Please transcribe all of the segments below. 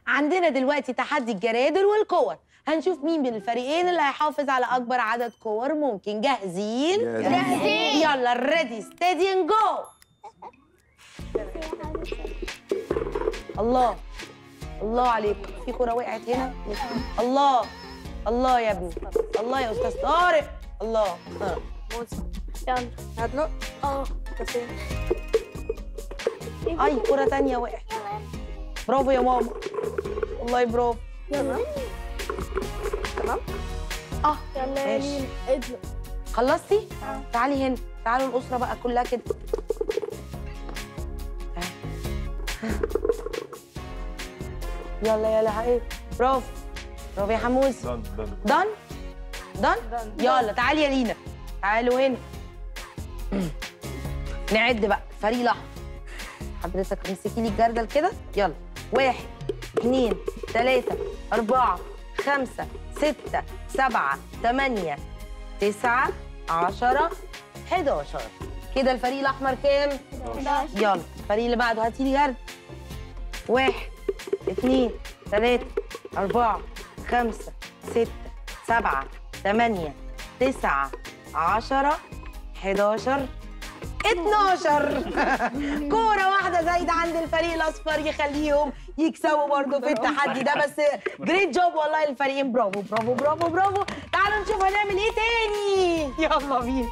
عندنا دلوقتي تحدي الجرادل والكور هنشوف مين من الفريقين اللي هيحافظ على اكبر عدد كور ممكن جاهزين جاهزين. يلا ريدي ستيدي اند جو الله الله عليك في كرة وقعت هنا الله الله يا ابني الله يا استاذ طارق الله ها. يلا هدلق اه كاسين اي كرة تانية وقعت برافو يا ماما والله برافو يلا تمام اه يلا يا ماشي. لين ادلق خلصتي آه. تعالي هنا تعالوا الاسره بقى كلها كده تعالي. يلا يلا ايه برافو برافو يا حموس دن دن دن دن يلا تعالي يا لينا تعالوا هنا نعد بقى فريق الاحمر حضرتك امسكي لي الجردل كده يلا واحد اثنين ثلاثة أربعة خمسة ستة سبعة ثمانية تسعة عشرة 11 كده الفريق الأحمر كام؟ يلا الفريق اللي بعده هاتي لي جرد واحد اثنين ثلاثة أربعة خمسة ستة سبعة ثمانية تسعة عشرة 11 12 كورة واحدة زايدة عند الفريق الأصفر يخليهم يكسبوا برضه في التحدي ده بس جريت جوب والله الفريقين برافو برافو برافو برافو تعالوا نشوف هنعمل ايه تاني يلا بينا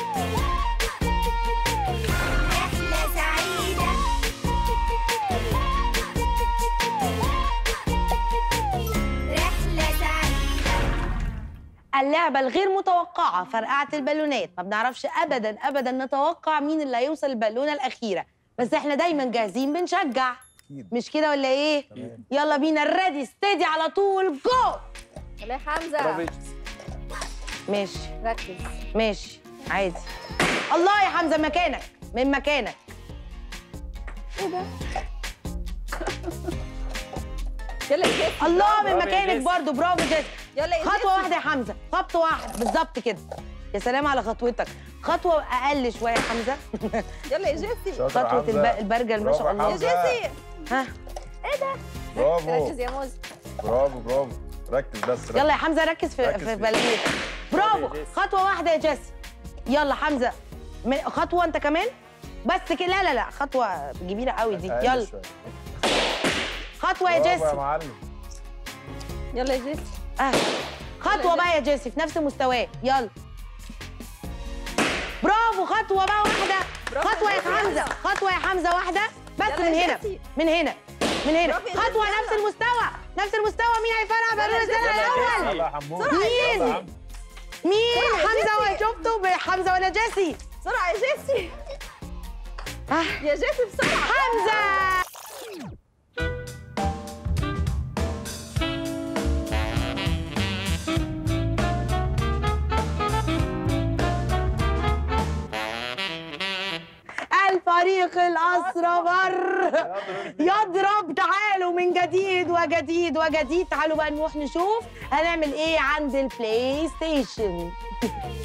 رحلة سعيدة رحلة سعيدة اللعبة الغير متوقعة فرقعة البالونات ما بنعرفش أبدا أبدا نتوقع مين اللي هيوصل البالونة الأخيرة بس احنا دايما جاهزين بنشجع أكيد. مش كده ولا ايه؟ تمام. يلا بينا ريدي ستيدي على طول جو يلا يا حمزه ماشي ركز ماشي عادي الله يا حمزة مكانك من مكانك يلا يا جيسي الله من برافو يا مكانك جيسي. برضو برافو جيسي يلا يا خطوة جيسي. واحدة يا حمزة خطوة واحدة بالظبط كده يا سلام على خطوتك خطوة أقل شوية يا حمزة يلا يا جيسي شاطر يا خطوة حمزة. الب- البرجل ما برافو شاء يا الله يا حمزة. جيسي ها برافو ركز يا موز برافو برافو ركز بس ركز. يلا يا حمزه ركز في ركز في فيه. بلديتك برافو برافو يا جيسي. خطوه واحده يا جيسي يلا حمزه م- خطوه انت كمان بس كده لا لا لا خطوه كبيره قوي دي أقل يلا شوية. خطوه يا برافو يا جيسي معلم يلا يا جيسي آه. خطوه بقى يا جيسي في نفس مستواه يلا برافو خطوه بقى واحده برافو خطوه يا يا جيسي. حمزه خطوه يا حمزه واحده بس يلا من يا هنا جيسي. من هنا من هنا برافو يا خطوه جيسي، نفس يلا. المستوى نفس المستوى مين هيفرقع بالون يلا يا السنه جيسي. الاول يلا يا حمود مين؟ يلا يا عم. مين حمزه وشفته بحمزه ولا جيسي بسرعه يا جيسي آه. يا جيسي بسرعه حمزه الفريق الأصفر يضرب تعالوا من جديد وجديد وجديد تعالوا بقى نروح نشوف هنعمل ايه عند البلاي ستيشن